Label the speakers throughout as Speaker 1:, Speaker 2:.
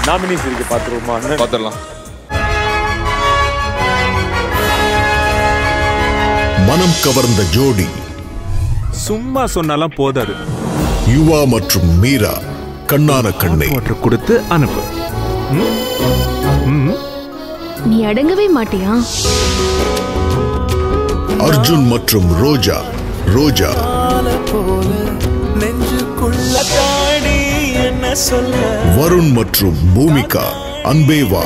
Speaker 1: Nominees இருக்கு பார்த்துருவோமா
Speaker 2: பார்த்துடலாம்
Speaker 3: மனம் கவர்ந்த ஜோடி
Speaker 4: சும்மா சொன்னாலாம் போதாது
Speaker 3: யுவா மற்றும் மீரா கண்ணான கண்ணே
Speaker 4: வாட்டர் கொடுத்து அனுப்பு
Speaker 5: நீ அடங்கவே மாட்டியா
Speaker 3: அர்ஜுன் மற்றும் ரோஜா ரோஜா வருண் மற்றும் பூமிகா அன்பேவா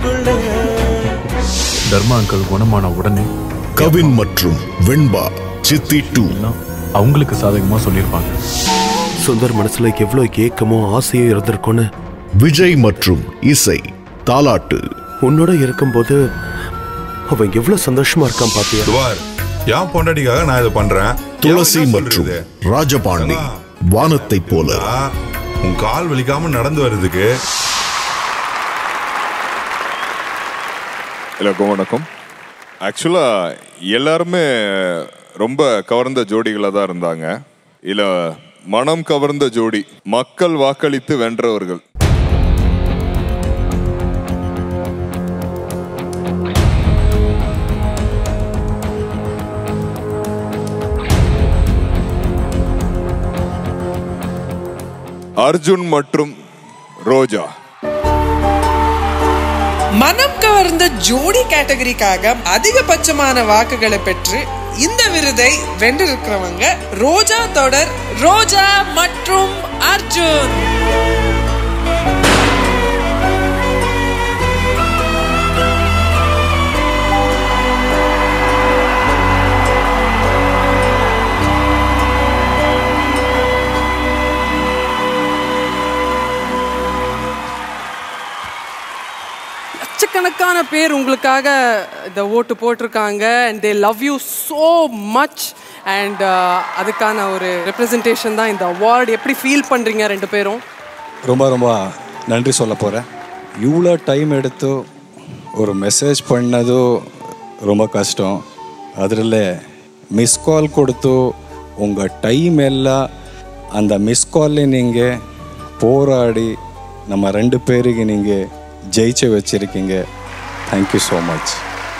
Speaker 6: தர்மா அங்கிள் குணமான உடனே
Speaker 3: கவின் மற்றும் வெண்பா சித்தி டூ
Speaker 6: எல்லாம் அவங்களுக்கு சாதகமா சொல்லியிருப்பாங்க
Speaker 7: சுந்தர் மனசுல எவ்வளவு ஏக்கமோ ஆசையோ இருந்திருக்கும்னு
Speaker 3: விஜய் மற்றும் இசை தாலாட்டு
Speaker 7: உன்னோட இருக்கும்போது அவன் எவ்வளவு சந்தோஷமா இருக்கான் பாத்தியா
Speaker 2: துவார் என் பொண்டாட்டிக்காக நான் இதை பண்றேன்
Speaker 3: துளசி
Speaker 2: எவன் என்ன
Speaker 3: மற்றும்
Speaker 2: சொல்றது?
Speaker 3: ராஜபாண்டி வானத்தை போல
Speaker 2: ஆ, உன் கால் வலிக்காம நடந்து வர்றதுக்கு
Speaker 8: எல்லாருக்கும் வணக்கம் ஆக்சுவலாக எல்லாருமே ரொம்ப கவர்ந்த ஜோடிகளாக தான் இருந்தாங்க இல்லை மனம் கவர்ந்த ஜோடி மக்கள் வாக்களித்து வென்றவர்கள் அர்ஜுன் மற்றும் ரோஜா
Speaker 9: மனம் கவர்ந்த ஜோடி கேட்டகரிக்காக அதிகபட்சமான வாக்குகளை பெற்று இந்த விருதை வென்றிருக்கிறவங்க ரோஜா தொடர் ரோஜா மற்றும் அர்ஜுன் லட்சக்கணக்கான பேர் உங்களுக்காக இந்த ஓட்டு போட்டிருக்காங்க and they love you so much and அதுக்கான ஒரு ரெப்ரசன்டேஷன் தான் இந்த அவார்டு எப்படி ஃபீல் பண்ணுறீங்க ரெண்டு பேரும்
Speaker 10: ரொம்ப ரொம்ப நன்றி சொல்ல போகிறேன் இவ்வளோ டைம் எடுத்து ஒரு மெசேஜ் பண்ணது ரொம்ப கஷ்டம் அதில் மிஸ் கால் கொடுத்து உங்கள் டைம் எல்லாம் அந்த மிஸ் காலில் நீங்கள் போராடி நம்ம ரெண்டு பேருக்கு நீங்கள் ஜெயிச்சு வச்சுருக்கீங்க thank you so much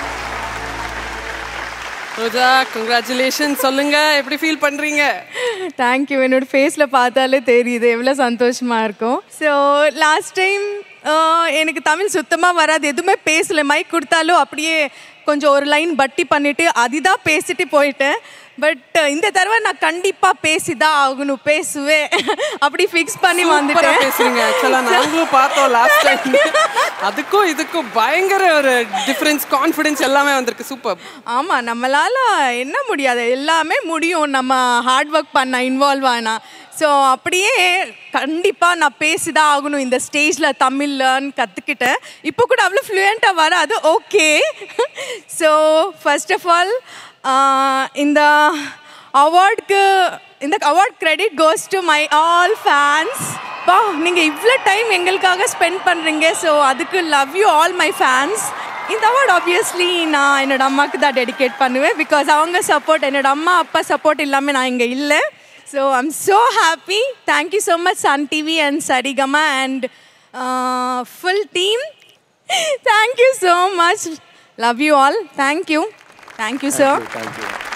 Speaker 9: Roja congratulation சொல்லுங்க எப்படி ஃபீல் பண்ணுறீங்க
Speaker 11: தேங்க்யூ என்னோட ஃபேஸில் பார்த்தாலே தெரியுது எவ்வளோ சந்தோஷமாக இருக்கும் ஸோ லாஸ்ட் டைம் எனக்கு தமிழ் சுத்தமாக வராது எதுவுமே பேசல மைக் கொடுத்தாலும் அப்படியே கொஞ்சம் ஒரு லைன் பட்டி பண்ணிவிட்டு அதுதான் பேசிட்டு போயிட்டேன் பட் இந்த தடவை நான் கண்டிப்பாக பேசி தான் ஆகணும் பேசுவேன் அப்படி ஃபிக்ஸ் பண்ணி
Speaker 9: சூப்பரா
Speaker 11: வந்துட்டேன்
Speaker 9: பேசுறீங்க ஆக்சுவலா நாங்களும் பார்த்தோம் லாஸ்ட் டைம் அதுக்கும் இதுக்கும் பயங்கர ஒரு டிஃபரன்ஸ் கான்ஃபிடன்ஸ் எல்லாமே வந்திருக்கு சூப்பர்
Speaker 11: ஆமாம் நம்மளால என்ன முடியாது எல்லாமே முடியும் நம்ம ஹார்ட் ஒர்க் பண்ண இன்வால்வ் ஆனா ஸோ அப்படியே கண்டிப்பாக நான் பேசி தான் ஆகணும் இந்த ஸ்டேஜில் தமிழ்லன்னு கற்றுக்கிட்டேன் இப்போ கூட அவ்வளோ ஃப்ளூயண்ட்டாக வராது okay so first of all இந்த அவார்டுக்கு இந்த award credit goes to my all fans பா நீங்கள் இவ்வளோ டைம் எங்களுக்காக ஸ்பெண்ட் பண்ணுறீங்க ஸோ அதுக்கு love you all my fans இந்த அவார்ட் ஆப்வியஸ்லி நான் என்னோட அம்மாவுக்கு தான் டெடிகேட் பண்ணுவேன் பிகாஸ் அவங்க சப்போர்ட் என்னோட அம்மா அப்பா சப்போர்ட் இல்லாமல் நான் இங்கே இல்லை so I'm so happy thank you so much Sun TV and Saregama and full team thank you so much love you all thank you thank you sir
Speaker 1: thank you